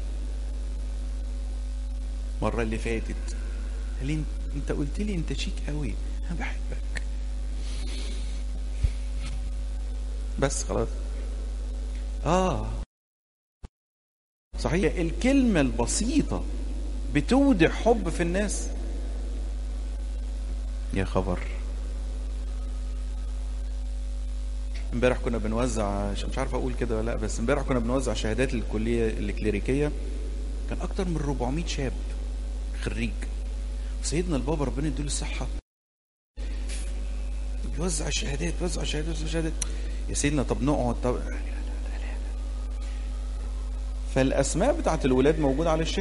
المرة اللي فاتت قال لي انت قلت لي انت شيك قوي انا بحبك بس خلاص اه صحيح الكلمة البسيطة بتودع حب في الناس يا خبر امبارح كنا بنوزع مش عارف اقول كده ولا لا بس امبارح كنا بنوزع شهادات للكليه الكليريكيه كان اكتر من 400 شاب خريج وسيدنا البابا ربنا يديله الصحه بيوزع الشهادات بيوزع الشهادات بيوزع الشهادات يا سيدنا طب نقعد طب فالاسماء بتاعت الولاد موجوده على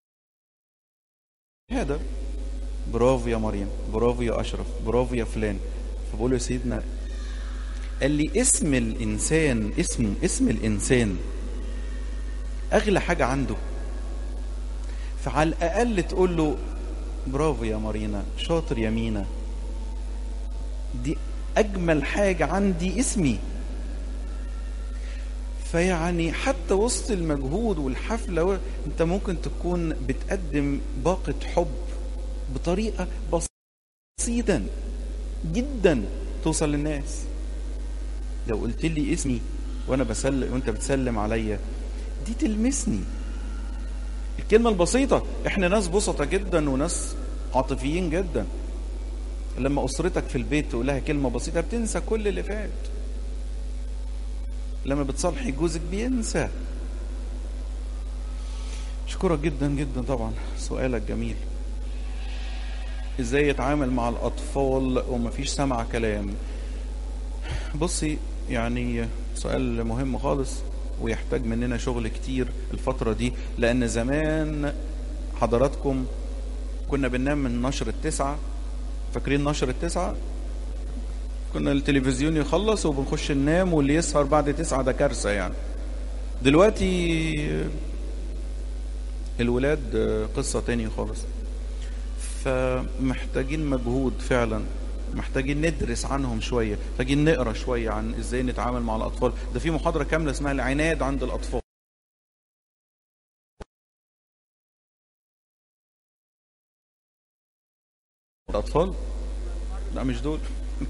الشهاده برافو يا مريم برافو يا اشرف برافو يا فلان فبقول له يا سيدنا قال لي اسم الانسان اسمه اسم الانسان اغلى حاجه عنده فعلى الاقل تقول له برافو يا مارينا شاطر يا مينا دي اجمل حاجه عندي اسمي فيعني حتى وسط المجهود والحفله و... انت ممكن تكون بتقدم باقه حب بطريقه بسيطه جدا توصل للناس لو قلت لي اسمي وانا بسلم وانت بتسلم عليا دي تلمسني الكلمة البسيطة احنا ناس بسطة جدا وناس عاطفيين جدا لما اسرتك في البيت تقول لها كلمة بسيطة بتنسى كل اللي فات لما بتصالحي جوزك بينسى اشكرك جدا جدا طبعا سؤالك جميل ازاي يتعامل مع الاطفال ومفيش سمع كلام بصي يعني سؤال مهم خالص ويحتاج مننا شغل كتير الفترة دي لأن زمان حضراتكم كنا بننام من نشر التسعة فاكرين نشر التسعة كنا التلفزيون يخلص وبنخش ننام واللي يسهر بعد تسعة ده كارثة يعني دلوقتي الولاد قصة تاني خالص فمحتاجين مجهود فعلا محتاجين ندرس عنهم شوية محتاجين نقرا شوية عن ازاي نتعامل مع الأطفال ده في محاضرة كاملة اسمها العناد عند الأطفال الأطفال لا مش دول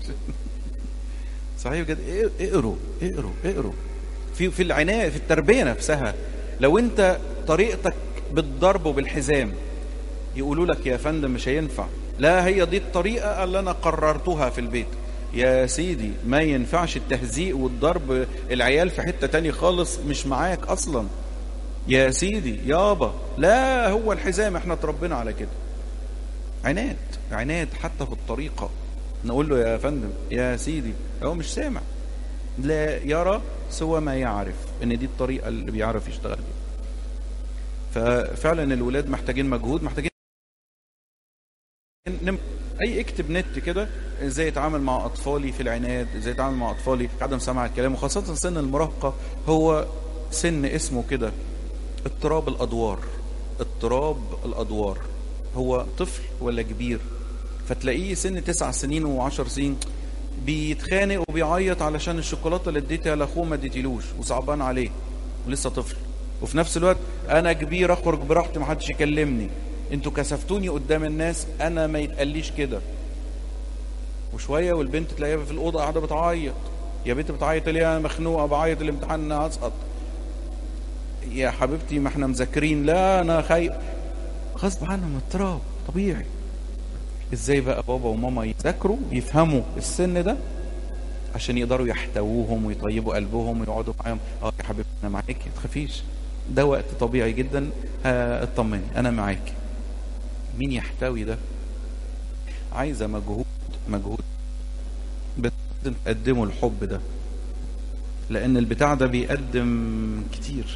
صحيح بجد اقروا اقروا اقروا في في العناية في التربية نفسها لو انت طريقتك بالضرب وبالحزام يقولوا لك يا فندم مش هينفع لا هي دي الطريقة اللي أنا قررتها في البيت يا سيدي ما ينفعش التهزيء والضرب العيال في حتة تاني خالص مش معاك أصلا يا سيدي يابا لا هو الحزام احنا اتربينا على كده عناد عناد حتى في الطريقة نقول له يا فندم يا سيدي هو مش سامع لا يرى سوى ما يعرف ان دي الطريقة اللي بيعرف يشتغل بيها ففعلا الولاد محتاجين مجهود محتاجين نم... اي اكتب نت كده ازاي اتعامل مع اطفالي في العناد ازاي اتعامل مع اطفالي في عدم سماع الكلام وخاصه سن المراهقه هو سن اسمه كده اضطراب الادوار اضطراب الادوار هو طفل ولا كبير فتلاقيه سن تسع سنين وعشر سنين بيتخانق وبيعيط علشان الشوكولاته اللي اديتها لاخوه ما اديتيلوش وصعبان عليه ولسه طفل وفي نفس الوقت انا كبير اخرج براحتي ما حدش يكلمني انتوا كسفتوني قدام الناس انا ما يتقاليش كده وشويه والبنت تلاقيها في الاوضه قاعده بتعيط يا بنت بتعيط ليه انا مخنوقه بعيط الامتحان هسقط يا حبيبتي ما احنا مذاكرين لا انا خايف غصب عنهم اضطراب طبيعي ازاي بقى بابا وماما يذاكروا يفهموا السن ده عشان يقدروا يحتووهم ويطيبوا قلبهم ويقعدوا معاهم اه يا حبيبتي انا معاكي ما تخافيش ده وقت طبيعي جدا اطمني انا معاكي مين يحتوي ده عايزه مجهود مجهود بتقدموا الحب ده لان البتاع ده بيقدم كتير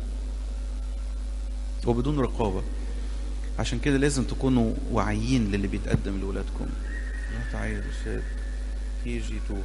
وبدون رقابه عشان كده لازم تكونوا واعيين للي بيتقدم لاولادكم لا تعالى شاد في جي تو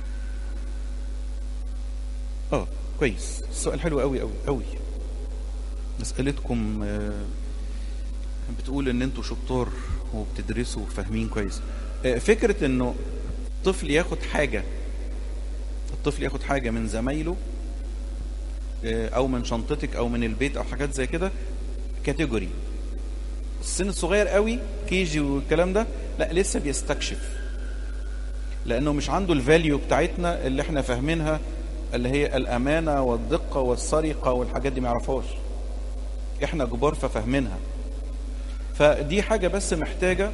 اه كويس السؤال حلو قوي قوي قوي مسألتكم آه بتقول ان انتوا شطار وبتدرسوا وفاهمين كويس آه فكرة انه الطفل ياخد حاجة الطفل ياخد حاجة من زمايله آه او من شنطتك او من البيت او حاجات زي كده كاتيجوري السن الصغير قوي كيجي والكلام ده لا لسه بيستكشف لانه مش عنده الفاليو بتاعتنا اللي احنا فاهمينها اللي هي الامانه والدقه والسرقه والحاجات دي ما يعرفهاش احنا كبار ففاهمينها فدي حاجه بس محتاجه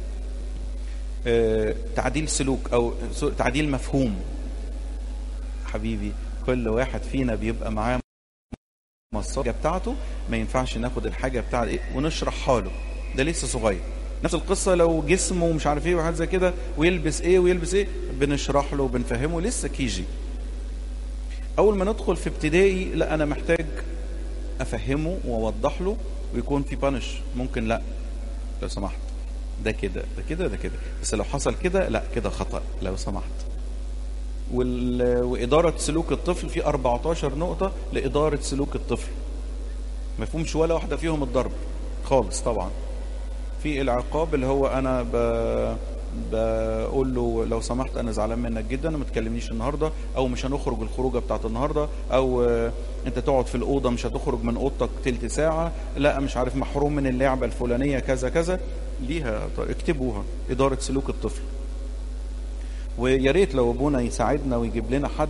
اه تعديل سلوك او تعديل مفهوم حبيبي كل واحد فينا بيبقى معاه المصاجة بتاعته ما ينفعش ناخد الحاجة بتاعت ايه ونشرحها له ده لسه صغير نفس القصة لو جسمه ومش عارف ايه وحاجات زي كده ويلبس ايه ويلبس ايه بنشرح له وبنفهمه لسه كيجي اول ما ندخل في ابتدائي لا انا محتاج افهمه واوضح له ويكون في بانش ممكن لا لو سمحت ده كده ده كده ده كده بس لو حصل كده لا كده خطأ لو سمحت وال... وإدارة سلوك الطفل في 14 نقطة لإدارة سلوك الطفل ما فيهمش ولا واحدة فيهم الضرب خالص طبعا في العقاب اللي هو أنا ب... بقول له لو سمحت أنا زعلان منك جدا ما تكلمنيش النهاردة أو مش هنخرج الخروجة بتاعت النهاردة أو أنت تقعد في الأوضة مش هتخرج من أوضتك تلت ساعة لا مش عارف محروم من اللعبة الفلانية كذا كذا ليها اكتبوها إدارة سلوك الطفل ويا ريت لو ابونا يساعدنا ويجيب لنا حد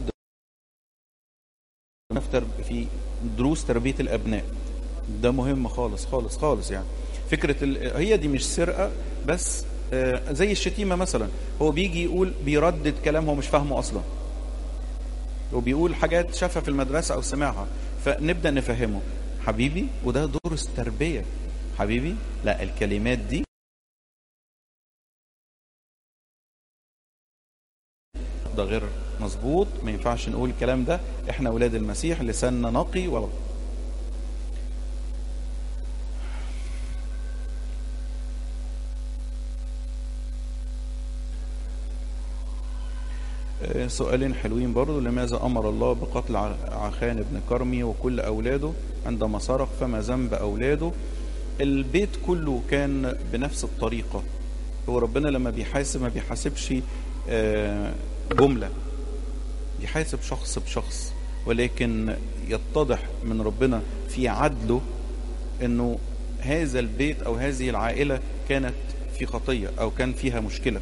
نفتر في دروس تربيه الابناء ده مهم خالص خالص خالص يعني فكره ال... هي دي مش سرقه بس آه، زي الشتيمه مثلا هو بيجي يقول بيردد كلام هو مش فاهمه اصلا وبيقول حاجات شافها في المدرسه او سمعها فنبدا نفهمه حبيبي وده دور التربيه حبيبي لا الكلمات دي ده غير مظبوط ما ينفعش نقول الكلام ده احنا اولاد المسيح لساننا نقي ولا آه، سؤالين حلوين برضو لماذا أمر الله بقتل ع- عخان بن كرمي وكل أولاده عندما سرق فما ذنب أولاده البيت كله كان بنفس الطريقة هو ربنا لما بيحاسب ما بيحاسبش آه، جملة بيحاسب شخص بشخص ولكن يتضح من ربنا في عدله انه هذا البيت او هذه العائلة كانت في خطية او كان فيها مشكلة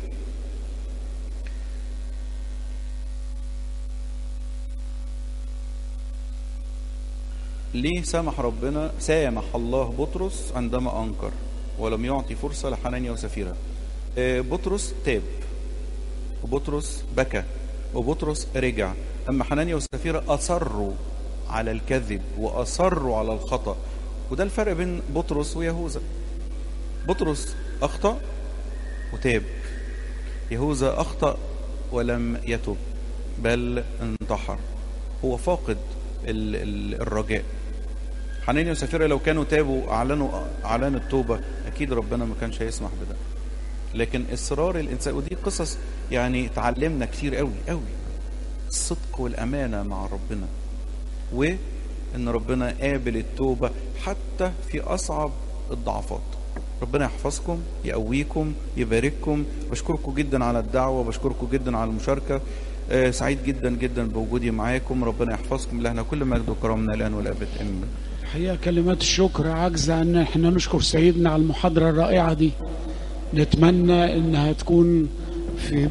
ليه سمح ربنا سامح الله بطرس عندما انكر ولم يعطي فرصه لحنانيا وسفيرة آه، بطرس تاب وبطرس بكى وبطرس رجع اما حنانيا وسفيرة اصروا على الكذب واصروا على الخطا وده الفرق بين بطرس ويهوذا بطرس اخطا وتاب يهوذا اخطا ولم يتب بل انتحر هو فاقد ال- ال- الرجاء حنانيا وسفيرة لو كانوا تابوا اعلنوا اعلان التوبه اكيد ربنا ما كانش هيسمح بده لكن اصرار الانسان ودي قصص يعني تعلمنا كتير قوي قوي الصدق والامانه مع ربنا وان ربنا قابل التوبه حتى في اصعب الضعفات ربنا يحفظكم يقويكم يبارككم بشكركم جدا على الدعوه بشكركم جدا على المشاركه آه، سعيد جدا جدا بوجودي معاكم ربنا يحفظكم لهنا كل مجد وكرامنا الان والابد امين الحقيقة كلمات الشكر عاجزة ان احنا نشكر سيدنا على المحاضرة الرائعة دي نتمنى انها تكون في